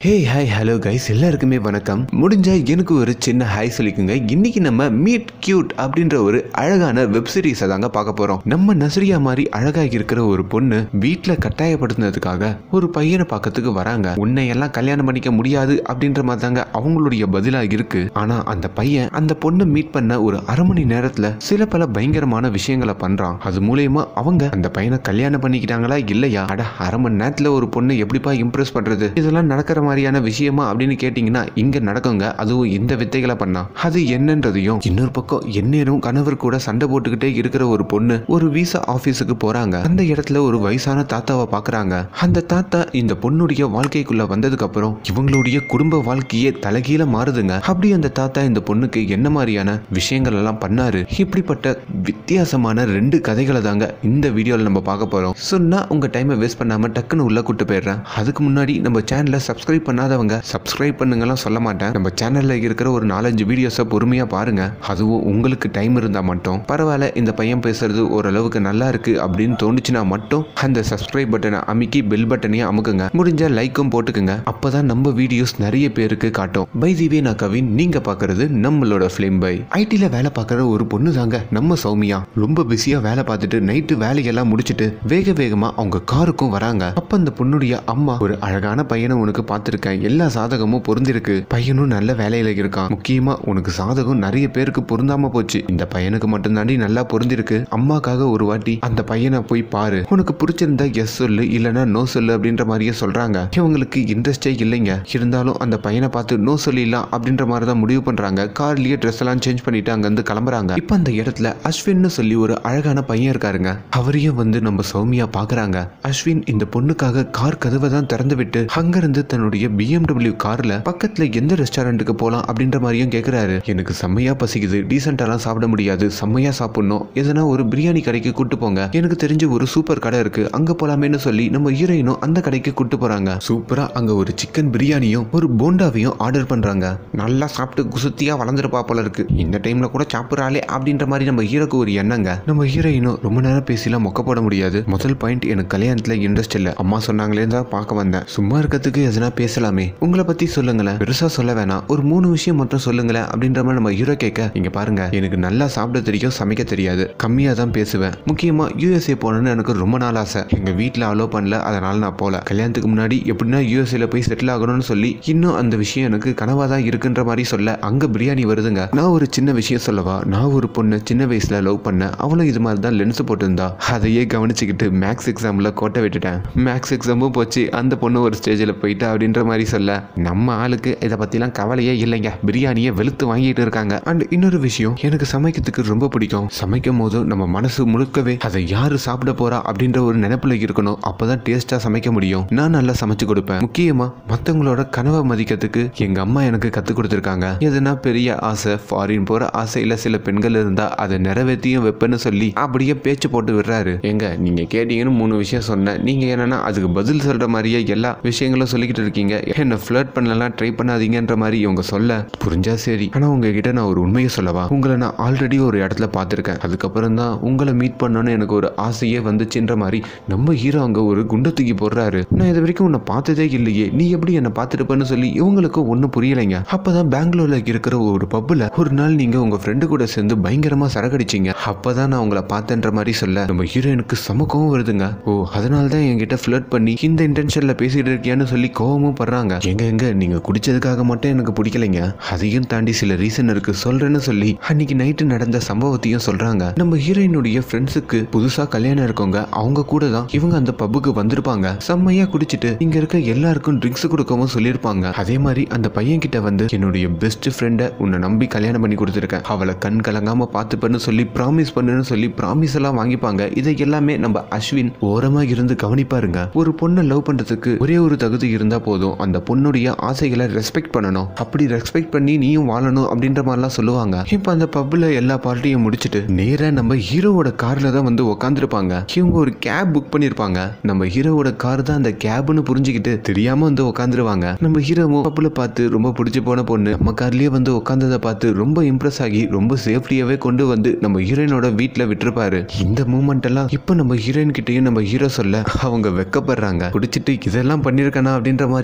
hey hi hello guys எல்லாருக்குமே வணக்கம் முடிஞ்சா எனக்கு ஒரு சின்ன ஹாய் சொல்லிக்குங்க இன்னைக்கு நம்ம மீட் கியூட் அப்படின்ற ஒரு அழகான வெப் சீரிஸை தாங்க பார்க்க போறோம் நம்ம நஸ்ரியா மாதிரி அழகா இருக்கிற ஒரு பொண்ணு வீட்டில் கட்டாயப்படுத்தினதுக்காக ஒரு பையனை பார்க்கறதுக்கு வராங்க உன்னை எல்லாம் கல்யாணம் பண்ணிக்க முடியாது அப்படின்ற மாதிரி தாங்க அவங்களுடைய பதிலா இருக்கு ஆனா அந்த பையன் அந்த பொண்ணை மீட் பண்ண ஒரு அரை மணி நேரத்துல சில பல பயங்கரமான விஷயங்களை பண்றான் அது மூலயமா அவங்க அந்த பையனை கல்யாணம் பண்ணிக்கிட்டாங்களா இல்லையா அட அரை மணி நேரத்துல ஒரு பொண்ணு எப்படிப்பா இம்ப்ரெஸ் பண்றது இதெல்லாம் நடக்கிற மாதிரியான விஷயமா அப்படின்னு கேட்டிங்கன்னா இங்க நடக்குங்க அதுவும் இந்த வித்தைகளை பண்ணா அது என்னன்றதையும் இன்னொரு பக்கம் எந்நேரம் கணவர் கூட சண்டை போட்டுக்கிட்டே இருக்கிற ஒரு பொண்ணு ஒரு விசா ஆபீஸுக்கு போறாங்க அந்த இடத்துல ஒரு வயசான தாத்தாவை பாக்குறாங்க அந்த தாத்தா இந்த பொண்ணுடைய வாழ்க்கைக்குள்ள வந்ததுக்கு அப்புறம் இவங்களுடைய குடும்ப வாழ்க்கையே தலைகீழ மாறுதுங்க அப்படி அந்த தாத்தா இந்த பொண்ணுக்கு என்ன மாதிரியான விஷயங்கள் எல்லாம் பண்ணாரு இப்படிப்பட்ட வித்தியாசமான ரெண்டு கதைகளை தாங்க இந்த வீடியோவில் நம்ம பார்க்க போறோம் ஸோ நான் உங்க டைமை வேஸ்ட் பண்ணாம டக்குன்னு உள்ள கூட்டு போயிடுறேன் அதுக்கு முன்னாடி நம்ம சேனலை சப்ஸ்கிரைப் பண்ணாதவங்க சப்ஸ்கிரைப் பண்ணுங்கலாம் சொல்ல மாட்டேன் நம்ம சேனல்ல இருக்கிற ஒரு நாலஞ்சு வீடியோஸை பொறுமையா பாருங்க அதுவும் உங்களுக்கு டைம் இருந்தா மட்டும் பரவாயில்ல இந்த பையன் பேசுறது ஓரளவுக்கு நல்லா இருக்கு அப்படின்னு தோணுச்சுன்னா மட்டும் அந்த சப்ஸ்கிரைப் பட்டனை அமுக்கி பெல் பட்டனையும் அமுக்குங்க முடிஞ்ச லைக்கும் போட்டுக்குங்க அப்பதான் நம்ம வீடியோஸ் நிறைய பேருக்கு காட்டும் பை திவே நான் கவின் நீங்க பாக்குறது நம்மளோட ஃபிலிம் பை ஐடில வேலை பார்க்குற ஒரு பொண்ணு தாங்க நம்ம சௌமியா ரொம்ப பிஸியா வேலை பார்த்துட்டு நைட்டு வேலையெல்லாம் முடிச்சிட்டு வேக வேகமா அவங்க காருக்கும் வராங்க அப்ப அந்த பொண்ணுடைய அம்மா ஒரு அழகான பையனை உனக்கு பார்த்துருக்கேன் எல்லா சாதகமும் பொருந்திருக்கு பையனும் நல்ல வேலையில இருக்கான் முக்கியமா உனக்கு சாதகம் நிறைய பேருக்கு பொருந்தாம போச்சு இந்த பையனுக்கு மட்டும்தாண்டி நல்லா பொருந்திருக்கு அம்மாக்காக ஒரு வாட்டி அந்த பையனை போய் பாரு உனக்கு பிடிச்சிருந்தா எஸ் சொல்லு இல்லைன்னா நோ சொல்லு அப்படின்ற மாதிரியே சொல்றாங்க இவங்களுக்கு இன்ட்ரெஸ்டே இல்லைங்க இருந்தாலும் அந்த பையனை பார்த்து நோ சொல்லிடலாம் அப்படின்ற மாதிரி தான் முடிவு பண்றாங்க கார்லயே ட்ரெஸ் எல்லாம் சேஞ்ச் பண்ணிட்டு அங்கிருந்து கிளம்புறாங்க இப்போ அந்த இடத்துல அஸ்வின்னு சொல்லி ஒரு அழகான பையன் இருக்காருங்க அவரையும் வந்து நம்ம சௌமியா பாக்குறாங்க அஸ்வின் இந்த பொண்ணுக்காக கார் கதவை தான் திறந்து விட்டு அங்கிருந்து தன்னுடைய பிஎம்டபிள்யூ கார்ல பக்கத்துல எந்த ரெஸ்டாரண்ட்டுக்கு போலாம் அப்படின்ற மாதிரியும் கேக்குறாரு எனக்கு செம்மையா பசிக்குது டீசென்டாலாம் சாப்பிட முடியாது செம்மையா சாப்பிடணும் எதனா ஒரு பிரியாணி கடைக்கு கூட்டு போங்க எனக்கு தெரிஞ்ச ஒரு சூப்பர் கடை இருக்கு அங்க போலாமேன்னு சொல்லி நம்ம ஹீரோயினும் அந்த கடைக்கு கூட்டு போறாங்க சூப்பரா அங்க ஒரு சிக்கன் பிரியாணியும் ஒரு போண்டாவையும் ஆர்டர் பண்றாங்க நல்லா சாப்பிட்டு குசுத்தியா வளர்ந்துருப்பா போல இருக்கு இந்த டைம்ல கூட சாப்பிட்றாளே அப்படின்ற மாதிரி நம்ம ஹீரோக்கு ஒரு எண்ணங்க நம்ம ஹீரோயினும் ரொம்ப நேரம் பேசிலாம் மொக்க போட முடியாது முதல் பாயிண்ட் எனக்கு கல்யாணத்துல இன்ட்ரெஸ்ட் இல்ல அம்மா சொன்னாங்களே தான் பார்க்க வந்தேன் சும்மா இருக்கிறதுக்கு எதனா பேசலாமே உங்களை பத்தி சொல்லுங்களேன் பெருசா சொல்ல வேணாம் ஒரு மூணு விஷயம் மட்டும் சொல்லுங்களேன் அப்படின்ற மாதிரி நம்ம ஹீரோ கேட்க இங்க பாருங்க எனக்கு நல்லா சாப்பிட தெரியும் சமைக்க தெரியாது கம்மியா தான் பேசுவேன் முக்கியமா யூஎஸ்ஏ போகணும்னு எனக்கு ரொம்ப நாள் ஆசை எங்க வீட்டில் அலோ பண்ணல அதனால நான் போல கல்யாணத்துக்கு முன்னாடி எப்படின்னா யூஎஸ்ஏல போய் செட்டில் ஆகணும்னு சொல்லி இன்னும் அந்த விஷயம் எனக்கு கனவா தான் இருக்குன்ற மாதிரி சொல்ல அங்க பிரியாணி வருதுங்க நான் ஒரு சின்ன விஷயம் சொல்லவா நான் ஒரு பொண்ணு சின்ன வயசுல லவ் பண்ணேன் அவளும் இது மாதிரி தான் லென்ஸ் போட்டிருந்தா அதையே கவனிச்சுக்கிட்டு மேக்ஸ் எக்ஸாம்ல கோட்டை விட்டுட்டேன் மேக்ஸ் எக்ஸாமும் போச்சு அந்த பொண்ணு ஒரு ஸ்டேஜில் போயிட்டா அப்படின்ற மாதிரி சொல்ல நம்ம ஆளுக்கு இதை பற்றிலாம் கவலையே இல்லைங்க பிரியாணியை வெளுத்து வாங்கிட்டு இருக்காங்க அண்ட் இன்னொரு விஷயம் எனக்கு சமைக்கிறதுக்கு ரொம்ப பிடிக்கும் சமைக்கும் போது நம்ம மனசு முழுக்கவே அதை யாரு சாப்பிட போறா அப்படின்ற ஒரு நினைப்புல இருக்கணும் அப்பதான் டேஸ்டா சமைக்க முடியும் நான் நல்லா சமைச்சு கொடுப்பேன் முக்கியமா மற்றவங்களோட கனவை மதிக்கிறதுக்கு எங்க அம்மா எனக்கு கத்து கொடுத்துருக்காங்க எதுனா பெரிய ஆசை ஃபாரின் போற ஆசையில சில பெண்கள் இருந்தா அதை நிறைவேற்றியும் வைப்பேன்னு சொல்லி அப்படியே பேச்சு போட்டு விடுறாரு எங்க நீங்க கேட்டீங்கன்னு மூணு விஷயம் சொன்னேன் நீங்க என்னன்னா அதுக்கு பதில் சொல்ற மாதிரியே எல்லா விஷயங்களும் சொல்லிக்கிட்டு இருக்கீங்க என்ன ஃபிளர்ட் பண்ணலாம் ட்ரை பண்ணாதீங்கன்ற மாதிரி இவங்க சொல்ல புரிஞ்சா சரி ஆனா உங்ககிட்ட நான் ஒரு உண்மையை சொல்லவா உங்களை நான் ஆல்ரெடி ஒரு இடத்துல பார்த்துருக்கேன் அதுக்கப்புறம் தான் உங்களை மீட் பண்ணணும்னு எனக்கு ஒரு ஆசையே வந்துச்சுன்ற மாதிரி நம்ம ஹீரோ அங்க ஒரு குண்டை தூக்கி போடுறாரு நான் இது வரைக்கும் உன்னை பார்த்ததே இல்லையே நீ எப்படி என்னை பார்த்துருப்பேன்னு சொல்லி இவங்களுக்கு ஒன்றும் புரியலைங்க அப்பதான் பெங்களூர்ல இருக்கிற ஒரு பப்புல ஒரு நாள் நீங்க உங்க ஃப்ரெண்டு கூட சேர்ந்து பயங்கரமா சரகடிச்சீங்க அப்பதான் நான் உங்களை பார்த்தேன்ற மாதிரி சொல்ல நம்ம ஹீரோயினுக்கு செம கோவம் வருதுங்க ஓ அதனால தான் என்கிட்ட ஃபிளர்ட் பண்ணி இந்த இன்டென்ஷன்ல பேசிட்டு இருக்கியான்னு சொல்லி கோவமும் படுறாங்க எங்க எங்க நீங்க குடிச்சதுக்காக மட்டும் எனக்கு பிடிக்கலைங்க அதையும் தாண்டி சில ரீசன் இருக்கு சொல்றேன்னு சொல்லி அன்னைக்கு நைட்டு நடந்த சம்பவத்தையும் சொல்றாங்க நம்ம ஹீரோயினுடைய ஃப்ரெண்ட்ஸுக்கு புதுசா கல்யாணம் இருக்கவங்க அவங்க கூட தான் இவங்க அந்த பப்புக்கு வந்திருப்பாங்க செம்மையா குடிச்சிட்டு இங்க இருக்க எல்லாருக்கும் ட்ரிங்க்ஸ் கொடுக்கவும் சொல்லியிருப்பாங்க அதே மாதிரி அந்த பையன் கிட்ட வந்து என்னுடைய பெஸ்ட் ஃப்ரெண்டை உன்னை நம்பி கல்யாணம் பண்ணி கொடுத்துருக்கேன் அவளை கண் கலங்காம பார்த்துப்பேன்னு சொல்லி ப்ராமிஸ் பண்ணுன்னு சொல்லி ப்ராமிஸ் எல்லாம் வாங்கிப்பாங்க இதை எல்லாமே நம்ம அஸ்வின் ஓரமா இருந்து கவனிப்பாருங்க ஒரு பொண்ணை லவ் பண்றதுக்கு ஒரே ஒரு தகுதி இருந்தா போதும் அந்த பொண்ணுடைய ஆசைகளை ரெஸ்பெக்ட் பண்ணணும் அப்படி ரெஸ்பெக்ட் பண்ணி நீயும் வாழணும் அப்படின்ற மாதிரிலாம் சொல்லுவாங்க இப்போ அந்த பப்ல எல்லா பார்ட்டியும் முடிச்சிட்டு நேரா நம்ம ஹீரோவோட கார்ல தான் வந்து உட்காந்துருப்பாங்க இவங்க ஒரு கேப் புக் பண்ணிருப்பாங்க நம்ம ஹீரோவோட கார் தான் அந்த கேப்னு புரிஞ்சுக்கிட்டு தெரியாம வந்து உட்காந்துருவாங்க நம்ம ஹீரோவும் பப்ல பார்த்து ரொம்ப பிடிச்சி போன பொண்ணு நம்ம கார்லயே வந்து உட்காந்ததை பார்த்து ரொம்ப இம்ப்ரெஸ் ஆகி ரொம்ப சேஃப்டியாவே கொண்டு வந்து நம்ம ஹீரோயினோட வீட்டுல விட்டுருப்பாரு இந்த மூமெண்ட் எல்லாம் இப்போ நம்ம ஹீரோயின் கிட்டயும் நம்ம ஹீரோ சொல்ல அவங்க வெக்கப்படுறாங்க குடிச்சிட்டு இதெல்லாம் பண்ணிருக்கானா அப்படின்ற மாதிரியே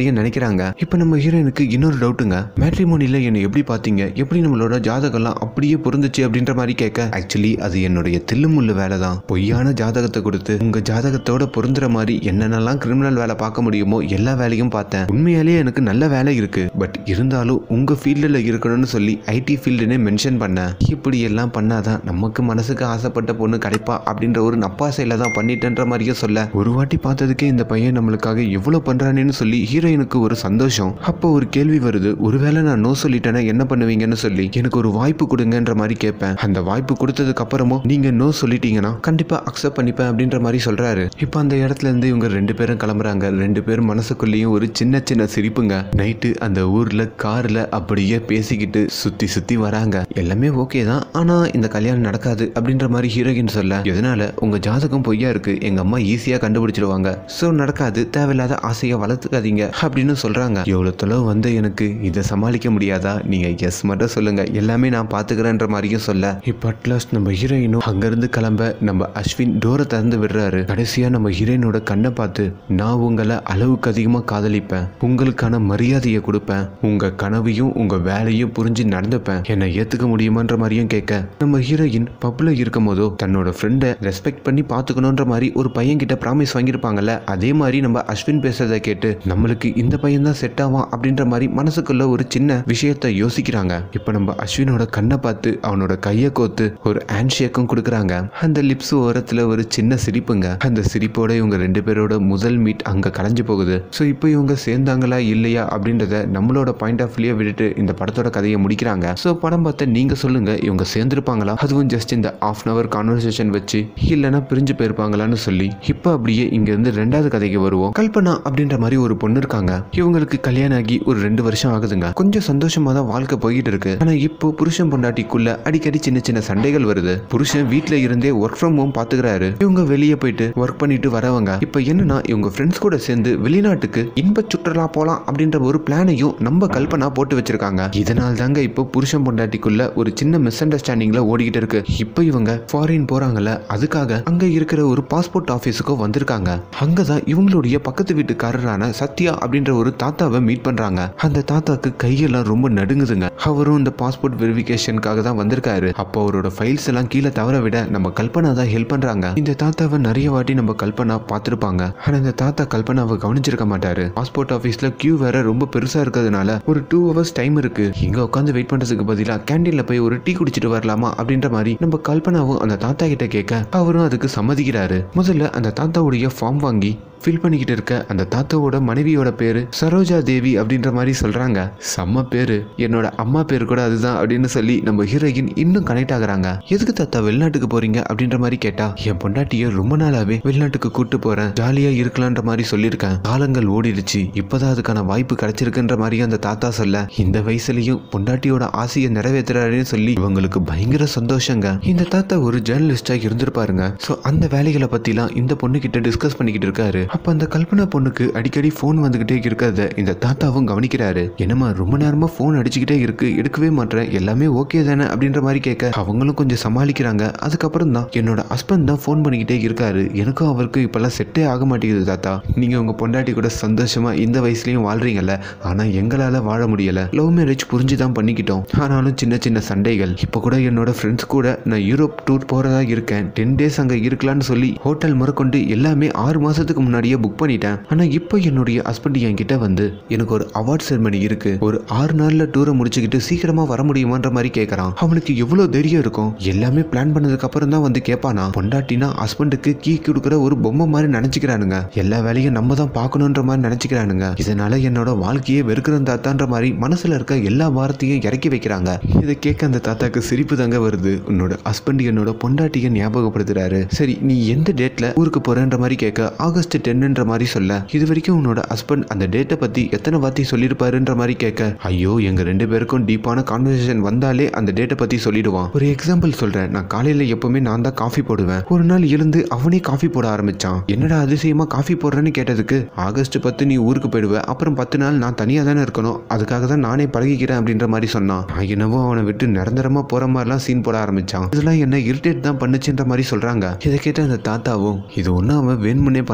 பையன் நினைக்கிறாங்க இப்போ நம்ம ஹீரோயினுக்கு இன்னொரு டவுட்டுங்க மேட்ரிமோனியில் என்னை எப்படி பார்த்தீங்க எப்படி நம்மளோட ஜாதகம்லாம் அப்படியே பொருந்துச்சு அப்படின்ற மாதிரி கேட்க ஆக்சுவலி அது என்னுடைய தில்லுமுள்ளு வேலை தான் பொய்யான ஜாதகத்தை கொடுத்து உங்க ஜாதகத்தோட பொருந்துற மாதிரி என்னென்னலாம் கிரிமினல் வேலை பார்க்க முடியுமோ எல்லா வேலையும் பார்த்தேன் உண்மையாலேயே எனக்கு நல்ல வேலை இருக்கு பட் இருந்தாலும் உங்க ஃபீல்டில் இருக்கணும்னு சொல்லி ஐடி ஃபீல்டுனே மென்ஷன் பண்ணேன் இப்படி எல்லாம் பண்ணாதான் நமக்கு மனசுக்கு ஆசைப்பட்ட பொண்ணு கிடைப்பா அப்படின்ற ஒரு நப்பாசையில தான் பண்ணிட்டேன்ற மாதிரியே சொல்ல ஒரு வாட்டி பார்த்ததுக்கே இந்த பையன் நம்மளுக்காக எவ்வளவு பண்றானேன்னு சொல்லி ஹீரோயினுக்கு ஒரு சந்தோஷம் அப்போ ஒரு கேள்வி வருது ஒருவேளை நான் நோ சொல்லிட்டேன்னா என்ன பண்ணுவீங்கன்னு சொல்லி எனக்கு ஒரு வாய்ப்பு கொடுங்கன்ற மாதிரி கேட்பேன் அந்த வாய்ப்பு கொடுத்ததுக்கு அப்புறமும் நீங்க நோ சொல்லிட்டீங்கன்னா கண்டிப்பா அக்செப்ட் பண்ணிப்பேன் அப்படின்ற மாதிரி சொல்றாரு இப்போ அந்த இடத்துல இருந்து இவங்க ரெண்டு பேரும் கிளம்புறாங்க ரெண்டு பேரும் மனசுக்குள்ளேயும் ஒரு சின்ன சின்ன சிரிப்புங்க நைட்டு அந்த ஊர்ல கார்ல அப்படியே பேசிக்கிட்டு சுத்தி சுத்தி வராங்க எல்லாமே ஓகே தான் ஆனா இந்த கல்யாணம் நடக்காது அப்படின்ற மாதிரி ஹீரோயின் சொல்ல எதனால உங்க ஜாதகம் பொய்யா இருக்கு எங்க அம்மா ஈஸியா கண்டுபிடிச்சிருவாங்க சோ நடக்காது தேவையில்லாத ஆசையை வளர்த்துக்காதீங்க அப்படின்னு சொல்றாங்க எவ்வளவு தொலைவு வந்து எனக்கு இதை சமாளிக்க முடியாதா நீங்க எஸ் மட்டும் சொல்லுங்க எல்லாமே நான் பாத்துக்கிறேன்ற மாதிரியும் சொல்ல இப்போ அட்லாஸ்ட் நம்ம ஹீரோயினும் அங்கிருந்து கிளம்ப நம்ம அஸ்வின் டோரை திறந்து விடுறாரு கடைசியா நம்ம ஹீரோயினோட கண்ணை பார்த்து நான் உங்களை அளவுக்கு அதிகமா காதலிப்பேன் உங்களுக்கான மரியாதையை கொடுப்பேன் உங்க கனவையும் உங்க வேலையும் புரிஞ்சு நடந்துப்பேன் என்னை ஏத்துக்க முடியுமான்ற மாதிரியும் கேட்க நம்ம ஹீரோயின் பப்ல இருக்கும் போதோ தன்னோட ஃப்ரெண்டை ரெஸ்பெக்ட் பண்ணி பாத்துக்கணுன்ற மாதிரி ஒரு பையன் கிட்ட ப்ராமிஸ் வாங்கியிருப்பாங்கல்ல அதே மாதிரி நம்ம அஸ்வின் பேசுறதை கேட்டு நம்மளுக்கு இந்த பையன் தான் செட் ஆவான் அப்படின்ற மாதிரி மனசுக்குள்ள ஒரு சின்ன விஷயத்தை யோசிக்கிறாங்க இப்போ நம்ம அஸ்வினோட கண்ணை பார்த்து அவனோட கையை கோத்து ஒரு ஹேண்ட் ஷேக்கும் கொடுக்குறாங்க அந்த லிப்ஸ் ஓரத்துல ஒரு சின்ன சிரிப்புங்க அந்த சிரிப்போட இவங்க ரெண்டு பேரோட முதல் மீட் அங்க கலைஞ்சு போகுது ஸோ இப்போ இவங்க சேர்ந்தாங்களா இல்லையா அப்படின்றத நம்மளோட பாயிண்ட் ஆஃப் வியூ விட்டுட்டு இந்த படத்தோட கதையை முடிக்கிறாங்க ஸோ படம் பார்த்து நீங்க சொல்லுங்க இவங்க சேர்ந்திருப்பாங்களா அதுவும் ஜஸ்ட் இந்த ஆஃப் அன் அவர் கான்வர்சேஷன் வச்சு இல்லைன்னா பிரிஞ்சு போயிருப்பாங்களான்னு சொல்லி இப்போ அப்படியே இங்க இருந்து ரெண்டாவது கதைக்கு வருவோம் கல்பனா அப்படின்ற மாதிரி ஒரு பொண்ணு இருக்காங்க இவங்களுக்கு கல்யாணம் ஆகி ஒரு ரெண்டு வருஷம் ஆகுதுங்க கொஞ்சம் சந்தோஷமா தான் வாழ்க்கை போயிட்டு இருக்கு ஆனா இப்போ புருஷன் பொண்டாட்டிக்குள்ள அடிக்கடி சின்ன சின்ன சண்டைகள் வருது புருஷன் வீட்ல இருந்தே ஒர்க் ஃப்ரம் ஹோம் பாத்துக்கிறாரு இவங்க வெளியே போயிட்டு ஒர்க் பண்ணிட்டு வரவங்க இப்போ என்னன்னா இவங்க ஃப்ரெண்ட்ஸ் கூட சேர்ந்து வெளிநாட்டுக்கு இன்ப சுற்றுலா போலாம் அப்படின்ற ஒரு பிளானையும் நம்ம கல்பனா போட்டு வச்சிருக்காங்க இதனால் தாங்க இப்போ புருஷன் பொண்டாட்டிக்குள்ள ஒரு சின்ன மிஸ் அண்டர்ஸ்டாண்டிங்ல ஓடிக்கிட்டு இருக்கு இப்போ இவங்க ஃபாரின் போறாங்கல்ல அதுக்காக அங்க இருக்கிற ஒரு பாஸ்போர்ட் ஆபீஸுக்கோ வந்திருக்காங்க அங்கதான் இவங்களுடைய பக்கத்து வீட்டுக்காரரான சத்யா அப்படின்ற ஒரு தாத்தாவை மீட் பண்றாங்க அந்த தாத்தாக்கு கையெல்லாம் ரொம்ப நடுங்குதுங்க அவரும் இந்த பாஸ்போர்ட் வெரிஃபிகேஷனுக்காக தான் வந்திருக்காரு அப்போ அவரோட ஃபைல்ஸ் எல்லாம் கீழே தவற விட நம்ம கல்பனா தான் ஹெல்ப் பண்றாங்க இந்த தாத்தாவை நிறைய வாட்டி நம்ம கல்பனா பார்த்திருப்பாங்க ஆனா இந்த தாத்தா கல்பனாவை கவனிச்சிருக்க மாட்டாரு பாஸ்போர்ட் ஆஃபீஸ்ல கியூ வேற ரொம்ப பெருசா இருக்கிறதுனால ஒரு டூ ஹவர்ஸ் டைம் இருக்கு இங்க உட்காந்து வெயிட் பண்றதுக்கு பதிலா கேண்டீன்ல போய் ஒரு டீ குடிச்சிட்டு வரலாமா அப்படின்ற மாதிரி நம்ம கல்பனாவும் அந்த தாத்தா கிட்ட கேட்க அவரும் அதுக்கு சம்மதிக்கிறாரு முதல்ல அந்த தாத்தாவுடைய ஃபார்ம் வாங்கி ஃபில் பண்ணிக்கிட்டு இருக்க அந்த தாத்தாவோட மனைவியோட பேரு சரோஜா தேவி அப்படின்ற மாதிரி சொல்றாங்க செம்ம பேரு என்னோட அம்மா பேர் கூட அதுதான் அப்படின்னு சொல்லி நம்ம ஹீரோயின் இன்னும் கனெக்ட் ஆகுறாங்க எதுக்கு தாத்தா வெளிநாட்டுக்கு போறீங்க அப்படின்ற மாதிரி கேட்டா என் பொண்டாட்டிய ரொம்ப நாளாவே வெளிநாட்டுக்கு கூட்டு போறேன் ஜாலியா இருக்கலான்ற மாதிரி சொல்லியிருக்கேன் காலங்கள் ஓடிடுச்சு இப்பதான் அதுக்கான வாய்ப்பு கிடைச்சிருக்குன்ற மாதிரி அந்த தாத்தா சொல்ல இந்த வயசுலயும் பொண்டாட்டியோட ஆசையை நிறைவேற்றுறாருன்னு சொல்லி இவங்களுக்கு பயங்கர சந்தோஷங்க இந்த தாத்தா ஒரு ஜேர்னலிஸ்டா இருந்திருப்பாருங்க சோ அந்த வேலைகளை பத்திலாம் இந்த பொண்ணு கிட்ட டிஸ்கஸ் பண்ணிக்கிட்டு இருக்காரு அப்ப அந்த கல்பனா பொண்ணுக்கு அடிக்கடி ஃபோன் வந்துகிட்டே இருக்கிறத இந்த தாத்தாவும் கவனிக்கிறாரு என்னம்மா ரொம்ப நேரமா ஃபோன் அடிச்சுக்கிட்டே இருக்கு எடுக்கவே மாட்டேன் எல்லாமே ஓகே தானே அப்படின்ற மாதிரி கேட்க அவங்களும் கொஞ்சம் சமாளிக்கிறாங்க அதுக்கப்புறம் தான் என்னோட ஹஸ்பண்ட் தான் ஃபோன் பண்ணிக்கிட்டே இருக்காரு எனக்கும் அவருக்கு இப்பெல்லாம் செட்டே ஆக மாட்டேங்குது தாத்தா நீங்க உங்க பொண்டாட்டி கூட சந்தோஷமா இந்த வயசுலயும் வாழ்றீங்கல்ல ஆனா எங்களால வாழ முடியல லவ் மேரேஜ் புரிஞ்சு தான் பண்ணிக்கிட்டோம் ஆனாலும் சின்ன சின்ன சண்டைகள் இப்போ கூட என்னோட ஃப்ரெண்ட்ஸ் கூட நான் யூரோப் டூர் போறதா இருக்கேன் டென் டேஸ் அங்க இருக்கலாம்னு சொல்லி ஹோட்டல் முதற்கொண்டு எல்லாமே ஆறு மாசத்துக்கு முன்னாடியே புக் பண்ணிட்டேன் ஆனா இப்போ என்னுடைய ஹஸ்பண்ட் என்கிட்ட வந்து எனக்கு ஒரு அவார்ட் செரமனி இருக்கு ஒரு ஆறு நாள்ல டூரை முடிச்சுக்கிட்டு சீக்கிரமா வர முடியுமான்ற மாதிரி கேட்கறான் அவனுக்கு எவ்வளவு தைரியம் இருக்கும் எல்லாமே பிளான் பண்ணதுக்கு அப்புறம் தான் வந்து கேட்பானா பொண்டாட்டினா ஹஸ்பண்டுக்கு கீ கொடுக்குற ஒரு பொம்மை மாதிரி நினைச்சுக்கிறானுங்க எல்லா வேலையும் நம்ம தான் பார்க்கணுன்ற மாதிரி நினைச்சுக்கிறானுங்க இதனால என்னோட வாழ்க்கையே வெறுக்கிற தாத்தான்ற மாதிரி மனசுல இருக்க எல்லா வார்த்தையும் இறக்கி வைக்கிறாங்க இதை கேட்க அந்த தாத்தாக்கு சிரிப்பு தாங்க வருது உன்னோட ஹஸ்பண்ட் என்னோட பொண்டாட்டியை ஞாபகப்படுத்துறாரு சரி நீ எந்த டேட்ல ஊருக்கு போறேன்ற மாதிரி கேட்க ஆகஸ்ட் டென்னுன்ற மாதிரி சொல்ல இது வரைக்கும் உன்னோட ஹஸ்பண்ட் அந்த டேட்டை பத்தி எத்தனை வார்த்தை சொல்லியிருப்பாருன்ற மாதிரி கேட்க ஐயோ எங்க ரெண்டு பேருக்கும் டீப்பான கான்வர்சேஷன் வந்தாலே அந்த டேட்டை பத்தி சொல்லிடுவான் ஒரு எக்ஸாம்பிள் சொல்றேன் நான் காலையில எப்பவுமே நான் தான் காஃபி போடுவேன் ஒரு நாள் எழுந்து அவனே காஃபி போட ஆரம்பிச்சான் என்னடா அதிசயமா காஃபி போடுறேன்னு கேட்டதுக்கு ஆகஸ்ட் பத்து நீ ஊருக்கு போயிடுவ அப்புறம் பத்து நாள் நான் தனியா தானே இருக்கணும் அதுக்காக தான் நானே பழகிக்கிறேன் அப்படின்ற மாதிரி சொன்னான் நான் என்னவோ அவனை விட்டு நிரந்தரமா போற மாதிரிலாம் சீன் போட ஆரம்பிச்சான் இதெல்லாம் என்ன இரிட்டேட் தான் பண்ணுச்சுன்ற மாதிரி சொல்றாங்க இதை கேட்ட அந்த தாத்தாவும் இது ஒன்றும் அவன் வேணுமுன்னே பண்ணல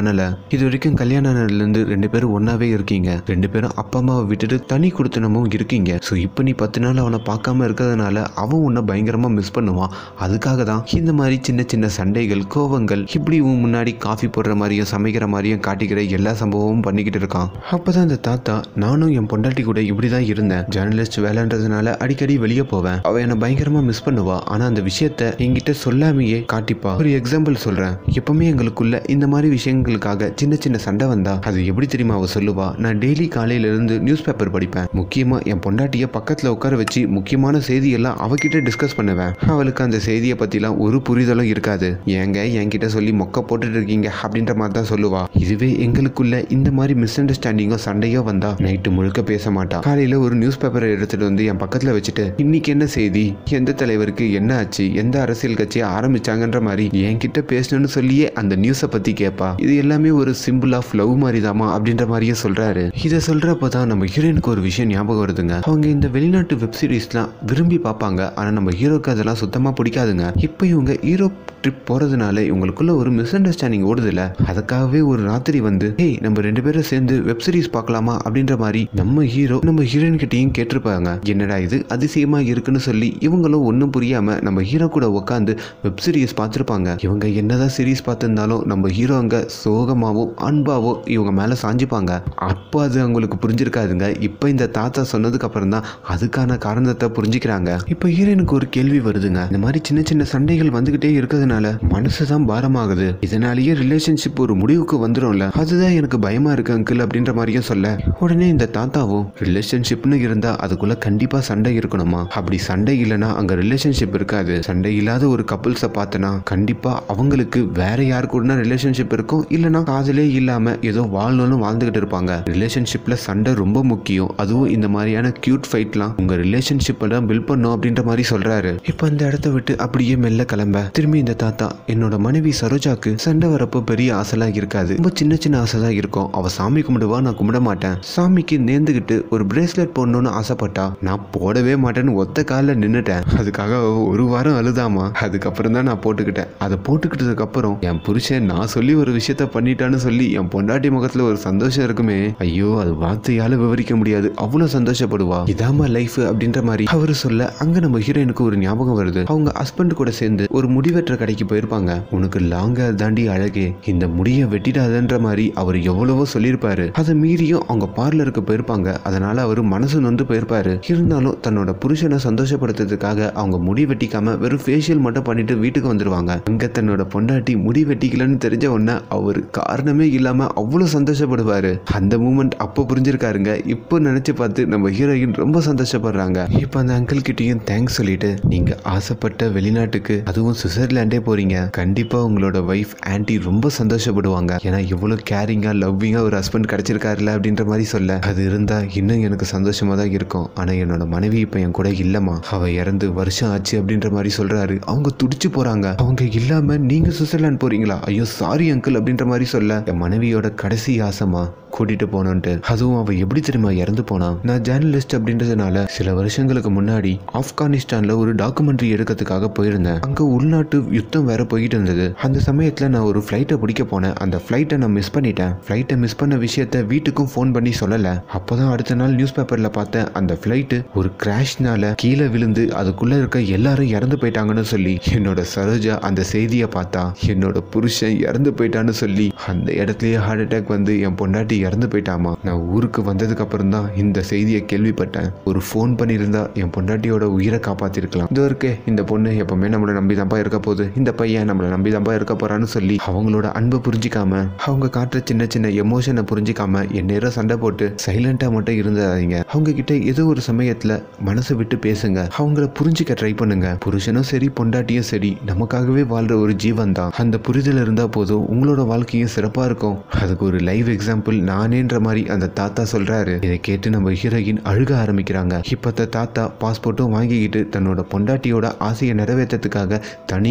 இது வரைக்கும் கல்யாணம் ஆனதுலேருந்து ரெண்டு பேரும் ஒன்றாவே இருக்கீங்க ரெண்டு பேரும் அப்பா அம்மாவை விட்டுட்டு தனி கொடுத்தனமும் இருக்கீங்க ஸோ இப்போ நீ பத்து நாள் அவனை பார்க்காம இருக்கிறதுனால அவன் உன்னை பயங்கரமாக மிஸ் பண்ணுவான் அதுக்காக தான் இந்த மாதிரி சின்ன சின்ன சண்டைகள் கோவங்கள் இப்படி உன் முன்னாடி காஃபி போடுற மாதிரியும் சமைக்கிற மாதிரியும் காட்டிக்கிற எல்லா சம்பவமும் பண்ணிக்கிட்டு இருக்கான் அப்பதான் இந்த தாத்தா நானும் என் பொண்டாட்டி கூட இப்படி தான் இருந்தேன் ஜேர்னலிஸ்ட் வேலைன்றதுனால அடிக்கடி வெளியே போவேன் அவ என்னை பயங்கரமா மிஸ் பண்ணுவா ஆனா அந்த விஷயத்த என்கிட்ட சொல்லாமையே காட்டிப்பா ஒரு எக்ஸாம்பிள் சொல்றேன் எப்பவுமே எங்களுக்குள்ள இந்த மாதிரி விஷயங்களுக்காக சின்ன சின்ன சண்டை வந்தா அது எப்படி தெரியுமா அவ சொல்லுவா நான் டெய்லி காலையில இருந்து நியூஸ் பேப்பர் படிப்பேன் முக்கியமா என் பொண்டாட்டிய பக்கத்துல உட்கார வச்சு முக்கியமான செய்தியெல்லாம் அவகிட்ட டிஸ்கஸ் பண்ணுவேன் அவளுக்கு அந்த செய்தியை பத்திலாம் ஒரு புரிதலும் இருக்காது ஏங்க என்கிட்ட சொல்லி மொக்க போட்டுட்டு இருக்கீங்க அப்படின்ற மாதிரி தான் சொல்லுவா இதுவே எங்களுக்குள்ள இந்த மாதிரி மிஸ் அண்டர்ஸ்டாண்டிங்கோ சண்டையோ வந்தா நைட்டு முழுக்க பேச மாட்டா காலையில ஒரு நியூஸ் பேப்பரை எடுத்துட்டு வந்து என் பக்கத்துல வச்சுட்டு இன்னைக்கு என்ன செய்தி எந்த தலைவருக்கு என்ன ஆச்சு எந்த அரசியல் கட்சியை ஆரம்பிச்சாங்கன்ற மாதிரி என்கிட்ட பேசணும்னு சொல்லியே அந்த நியூஸை பத்தி கேட்பா இது எல்லாமே ஒரு சிம்பிள் ஆஃப் லவ் மாதிரி தாமா அப்படின்ற மாதிரியே சொல்றாரு இதை சொல்றப்ப தான் நம்ம ஹீரோயினுக்கு ஒரு விஷயம் ஞாபகம் வருதுங்க அவங்க இந்த வெளிநாட்டு வெப் சீரிஸ்லாம் விரும்பி பார்ப்பாங்க ஆனா நம்ம ஹீரோக்கு அதெல்லாம் சுத்தமா பிடிக்காதுங்க இப்போ இவங்க யூரோப் ட்ரிப் போறதுனால இவங்களுக்குள்ள ஒரு மிஸ் அண்டர்ஸ்டாண்டிங் ஓடுதுல அதுக்காகவே ஒரு ராத்திரி வந்து ஏய் நம்ம ரெண்டு பேரும் சேர்ந்து வெப் சீரிஸ் பார்க்கலாமா அப்படின்ற மாதிரி நம்ம ஹீரோ நம்ம ஹீரோயின் கிட்டயும் கேட்டிருப்பாங்க என்னடா இது அதிசயமா இருக்குன்னு சொல்லி இவங்களும் ஒன்றும் புரியாம நம்ம ஹீரோ கூட உட்காந்து வெப் சீரிஸ் பார்த்துருப்பாங்க இவங்க என்னதான் சீரிஸ் பார்த்திருந்தாலும் நம்ம ஹீரோ அங்க சோகமாவோ அன்பாவோ இவங்க மேல சாஞ்சிப்பாங்க அப்போ அது அவங்களுக்கு புரிஞ்சிருக்காதுங்க இப்போ இந்த தாத்தா சொன்னதுக்கு அப்புறம் தான் அதுக்கான காரணத்தை புரிஞ்சுக்கிறாங்க இப்போ ஹீரோயினுக்கு ஒரு கேள்வி வருதுங்க இந்த மாதிரி சின்ன சின்ன சண்டைகள் வந்துகிட்டே இருக்கிறதுனால மனசு தான் பாரமாகுது இதனாலேயே ரிலேஷன்ஷிப் ஒரு முடிவுக்கு வந்துடும்ல அதுதான் எனக்கு பயமா இருக்கு அங்கிள் அப்படின்ற மாதிரியும் சொல்ல உடனே இந்த தாத்தாவும் ரிலேஷன்ஷிப்னு இருந்தா அதுக்குள்ள கண்டிப்பா சண்டை இருக்கணுமா அப்படி சண்டை இல்லைன்னா அங்க ரிலேஷன்ஷிப் இருக்காது சண்டை இல்லாத ஒரு கப்புள்ஸை பார்த்தனா கண்டிப்பா அவங்களுக்கு வேற யாரு கூட ரிலேஷன்ஷிப் இருக்கும் இல்லைன்னா காதலே இல்லாம ஏதோ வாழ்நாளும் வாழ்ந்துகிட்டு இருப்பாங்க ரிலேஷன்ஷிப்ல சண்டை ரொம்ப முக்கியம் அதுவும் இந்த மாதிரியான கியூட் ஃபைட்லாம் உங்க ரிலேஷன்ஷிப்பை தான் பில்ட் பண்ணும் அப்படின்ற மாதிரி சொல்றாரு இப்போ அந்த இடத்த விட்டு அப்படியே மெல்ல கிளம்ப திரும்பி இந்த தாத்தா என்னோட மனைவி சரோஜாக்கு சண்டை வரப்போ பெரிய ஆசைலாம் இருக்காது ரொம்ப சின்ன சின்ன ஆசை தான் இருக்கும் அவ சாமி கும்பிடுவா நான் கும்பிட மாட்டேன் சாமிக்கு நேர்ந்துகிட்டு ஒரு பிரேஸ்லெட் போடணும்னு ஆசைப்பட்டா நான் போடவே மாட்டேன்னு ஒத்த காலில் நின்னுட்டேன் அதுக்காக அவ ஒரு வாரம் அழுதாமா அதுக்கப்புறம் தான் நான் போட்டுக்கிட்டேன் அதை போட்டுக்கிட்டதுக்கு அப்புறம் என் புருஷன் நான் சொல்லி ஒரு விஷயத்த பண்ணிட்டான்னு சொல்லி என் பொண்டாட்டி முகத்துல ஒரு சந்தோஷம் இருக்குமே ஐயோ அது வார்த்தையால விவரிக்க முடியாது அவ்வளவு சந்தோஷப்படுவா இதாமா லைஃப் அப்படின்ற மாதிரி அவரு சொல்ல அங்க நம்ம ஹீரோயினுக்கு ஒரு ஞாபகம் வருது அவங்க ஹஸ்பண்ட் கூட சேர்ந்து ஒரு முடிவெற்ற கடைக்கு போயிருப்பாங்க உனக்கு லாங்கா தாண்டி அழகே இந்த முடிய வெட்டிடாதன்ற மாதிரி அவர் எவ்வளவோ சொல்லியிருப்பாரு அதை மீறியும் அவங்க பார்லருக்கு போயிருப்பாங்க அதனால அவர் மனசு நொந்து போயிருப்பாரு இருந்தாலும் தன்னோட புருஷனை சந்தோஷப்படுத்துறதுக்காக அவங்க முடி வெட்டிக்காம வெறும் ஃபேஷியல் மட்டும் பண்ணிட்டு வீட்டுக்கு வந்துருவாங்க அங்க தன்னோட பொண்டாட்டி முடி வெட்டிக்கலன்னு தெரிஞ்ச உடனே அவர் காரணமே இல்லாம அவ்வளவு சந்தோஷப்படுவாரு அந்த மூமெண்ட் அப்போ புரிஞ்சிருக்காருங்க இப்போ நினைச்சு பார்த்து நம்ம ஹீரோயின் ரொம்ப சந்தோஷப்படுறாங்க இப்போ அந்த அங்கிள் கிட்டயும் தேங்க்ஸ் சொல்லிட்டு நீங்க ஆசைப்பட்ட வெளிநாட்டுக்கு அதுவும் சுவிட்சர்லாண்டே போறீங்க கண்டிப்பா உங்களோட ஒய்ஃப் ஆன்ட்டி ரொம்ப சந்தோஷப்படுவாங்க ஏன்னா இவ்வளவு கேரிங்கா லவ்விங்கா ஒரு ஹஸ்பண்ட் கிடைச்சிருக்காருல அப்படின்ற மாதிரி சொல்ல அது இருந்தா இன்னும் எனக்கு சந்தோஷமா தான் இருக்கும் ஆனா என்னோட மனைவி இப்ப என் கூட இல்லம்மா அவ இறந்து வருஷம் ஆச்சு அப்படின்ற மாதிரி சொல்றாரு அவங்க துடிச்சு போறாங்க அவங்க இல்லாம நீங்க சுவிட்சர்லாந்து போறீங்களா ஐயோ சாரி அங்கிள் அப்படின்ற மாதிரி சொல்ல என் மனைவியோட கடைசி ஆசைமா கூட்டிட்டு போனோன்ட்டு அதுவும் அவ எப்படி தெரியுமா இறந்து போனா நான் ஜேர்னலிஸ்ட் அப்படின்றதுனால சில வருஷங்களுக்கு முன்னாடி ஆப்கானிஸ்தான்ல ஒரு டாக்குமெண்ட்ரி எடுக்கிறதுக்காக போயிருந்தேன் அங்க உள்நாட்டு யுத்தம் வேற போயிட்டு இருந்தது அந்த சமயத்துல நான் ஒரு ஃப்ளைட்டை பிடிக்க போனேன் அந்த ஃப்ளைட்டை நான் மிஸ் பண்ணிட்டேன் ஃப்ளைட்டை மிஸ் பண்ண விஷயத்த வீட்டுக்கும் ஃபோன் பண்ணி சொல்லல அப்போதான் அடுத்த நாள் நியூஸ் பேப்பர்ல பார்த்தேன் அந்த ஃப்ளைட்டு ஒரு கிராஷ்னால கீழே விழுந்து அதுக்குள்ள இருக்க எல்லாரும் இறந்து போயிட்டாங்கன்னு சொல்லி என்னோட சரோஜா அந்த செய்தியை பார்த்தா என்னோட புருஷன் இறந்து போயிட்டான்னு சொல்லி அந்த இடத்துலயே ஹார்ட் அட்டாக் வந்து என் பொண்டாட்டி இறந்து போயிட்டாமா நான் ஊருக்கு வந்ததுக்கு அப்புறம் தான் இந்த செய்தியை கேள்விப்பட்டேன் ஒரு ஃபோன் பண்ணியிருந்தா என் பொண்டாட்டியோட உயிரை காப்பாத்திருக்கலாம் இதோ இருக்கே இந்த பொண்ணு எப்பவுமே நம்மளை நம்பி தான்ப்பா இருக்க போகுது இந்த பையன் நம்மளை நம்பி தான்ப்பா இருக்க போறான்னு சொல்லி அவங்களோட அன்பை புரிஞ்சிக்காம அவங்க காட்டுற சின்ன சின்ன எமோஷனை புரிஞ்சிக்காம என் நேரம் சண்டை போட்டு சைலண்டா மட்டும் இருந்ததாதீங்க அவங்க கிட்ட ஏதோ ஒரு சமயத்துல மனசை விட்டு பேசுங்க அவங்கள புரிஞ்சிக்க ட்ரை பண்ணுங்க புருஷனும் சரி பொண்டாட்டியும் சரி நமக்காகவே வாழ்ற ஒரு ஜீவன் தான் அந்த புரிதல் இருந்தா போதும் உங்களோட வாழ்க்கையும் சிறப்பா இருக்கும் அதுக்கு ஒரு லைவ் எக்ஸாம்பிள் நானேன்ற மாதிரி அந்த தாத்தா சொல்றாரு இதை கேட்டு நம்ம ஹீரோயின் அழுக ஆரம்பிக்கிறாங்க இப்ப அந்த தாத்தா பாஸ்போர்ட்டும் வாங்கிக்கிட்டு தன்னோட பொண்டாட்டியோட ஆசையை நிறைவேற்றத்துக்காக தனியா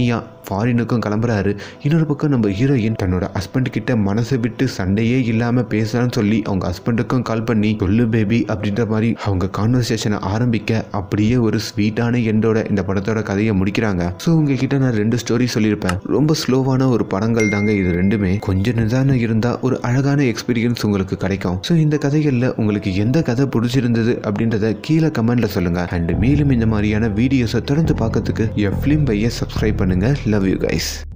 ஃபாரினுக்கும் கிளம்புறாரு இன்னொரு பக்கம் நம்ம ஹீரோயின் தன்னோட ஹஸ்பண்ட் கிட்ட மனசை விட்டு சண்டையே இல்லாம பேசலாம்னு சொல்லி அவங்க ஹஸ்பண்டுக்கும் கால் பண்ணி சொல்லு பேபி அப்படின்ற மாதிரி அவங்க கான்வர்சேஷனை ஆரம்பிக்க அப்படியே ஒரு ஸ்வீட்டான எண்டோட இந்த படத்தோட கதையை முடிக்கிறாங்க ஸோ உங்ககிட்ட நான் ரெண்டு ஸ்டோரி சொல்லியிருப்பேன் ரொம்ப ஸ்லோவான ஒரு படங்கள் தாங்க இது ரெண்டுமே கொஞ்சம் நிதானம் இருந்தால் ஒரு அழகான எக்ஸ்பீரியன்ஸ் உங்களுக்கு கிடைக்கும் ஸோ இந்த கதைகளில் உங்களுக்கு எந்த கதை பிடிச்சிருந்தது அப்படின்றத கீழே கமெண்ட்ல சொல்லுங்க அண்ட் மேலும் இந்த மாதிரியான வீடியோஸை தொடர்ந்து பார்க்கறதுக்கு என் ஃபிலிம் பையை சப்ஸ்கிரைப் பண்ணுங்க லவ் யூ கைஸ்